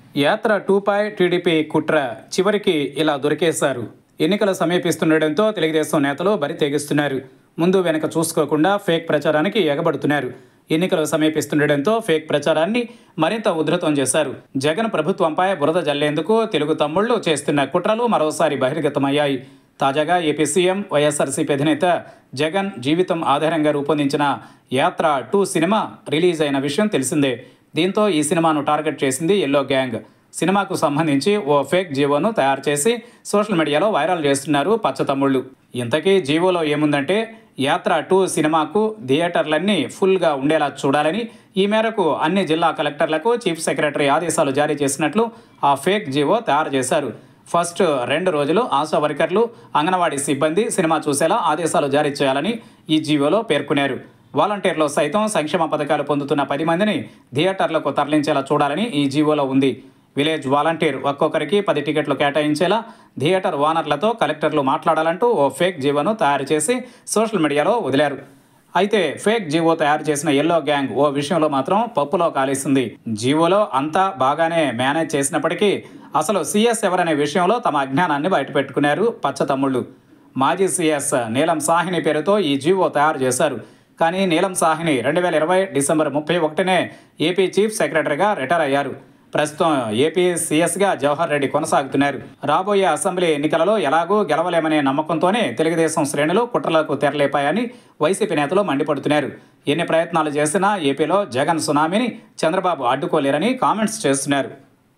యాత్ర టూపై టీడీపీ కుట్ర చివరికి ఇలా దొరికేశారు ఎన్నికలు సమీపిస్తుండటంతో తెలుగుదేశం నేతలు బరి తెగిస్తున్నారు ముందు వెనక చూసుకోకుండా ఫేక్ ప్రచారానికి ఎగబడుతున్నారు ఎన్నికలు సమీపిస్తుండటంతో ఫేక్ ప్రచారాన్ని మరింత ఉధృతం చేశారు జగన్ ప్రభుత్వంపై బురద జల్లేందుకు తెలుగు తమ్ముళ్లు చేస్తున్న కుట్రలు మరోసారి బహిర్గతమయ్యాయి తాజాగా ఏపీ సీఎం వైఎస్ఆర్సీపీ అధినేత జగన్ జీవితం ఆధారంగా రూపొందించిన యాత్ర టూ సినిమా రిలీజ్ అయిన విషయం తెలిసిందే దీంతో ఈ సినిమాను టార్గెట్ చేసింది ఎల్లో గ్యాంగ్ సినిమాకు సంబంధించి ఓ ఫేక్ జీవోను తయారు చేసి సోషల్ మీడియాలో వైరల్ చేస్తున్నారు పచ్చతమ్ముళ్ళు ఇంతకీ జీవోలో ఏముందంటే యాత్ర టూ సినిమాకు థియేటర్లన్నీ ఫుల్గా ఉండేలా చూడాలని ఈ మేరకు అన్ని జిల్లా కలెక్టర్లకు చీఫ్ సెక్రటరీ ఆదేశాలు జారీ చేసినట్లు ఆ ఫేక్ జీవో తయారు చేశారు ఫస్ట్ రెండు రోజులు ఆశా వర్కర్లు అంగన్వాడీ సిబ్బంది సినిమా చూసేలా ఆదేశాలు జారీ చేయాలని ఈ జీవోలో పేర్కొన్నారు వాలంటీర్లు సైతం సంక్షేమ పథకాలు పొందుతున్న పది మందిని థియేటర్లకు తరలించేలా చూడాలని ఈ జీవోలో ఉంది విలేజ్ వాలంటీర్ ఒక్కొక్కరికి పది టికెట్లు కేటాయించేలా థియేటర్ ఓనర్లతో కలెక్టర్లు మాట్లాడాలంటూ ఓ ఫేక్ జీవోను తయారు చేసి సోషల్ మీడియాలో వదిలారు అయితే ఫేక్ జీవో తయారు చేసిన ఎల్లో గ్యాంగ్ ఓ విషయంలో మాత్రం పప్పులో కాలేసింది జీవోలో అంతా బాగానే మేనేజ్ చేసినప్పటికీ అసలు సీఎస్ ఎవరనే విషయంలో తమ అజ్ఞానాన్ని బయటపెట్టుకున్నారు పచ్చతమ్ముళ్ళు మాజీ సీఎస్ నీలం సాహిని పేరుతో ఈ జీవో తయారు చేశారు కానీ నీలం సాహిని రెండు వేల ఇరవై డిసెంబర్ ముప్పై ఒకటినే ఏపీ చీఫ్ సెక్రటరీగా రిటైర్ అయ్యారు ప్రస్తుతం ఏపీ సీఎస్గా జవహర్ రెడ్డి కొనసాగుతున్నారు రాబోయే అసెంబ్లీ ఎన్నికలలో ఎలాగూ గెలవలేమనే నమ్మకంతోనే తెలుగుదేశం శ్రేణులు కుట్రలకు తెరలేపాయని వైసీపీ నేతలు మండిపడుతున్నారు ఎన్ని ప్రయత్నాలు చేసినా ఏపీలో జగన్ సునామీని చంద్రబాబు అడ్డుకోలేరని కామెంట్స్ చేస్తున్నారు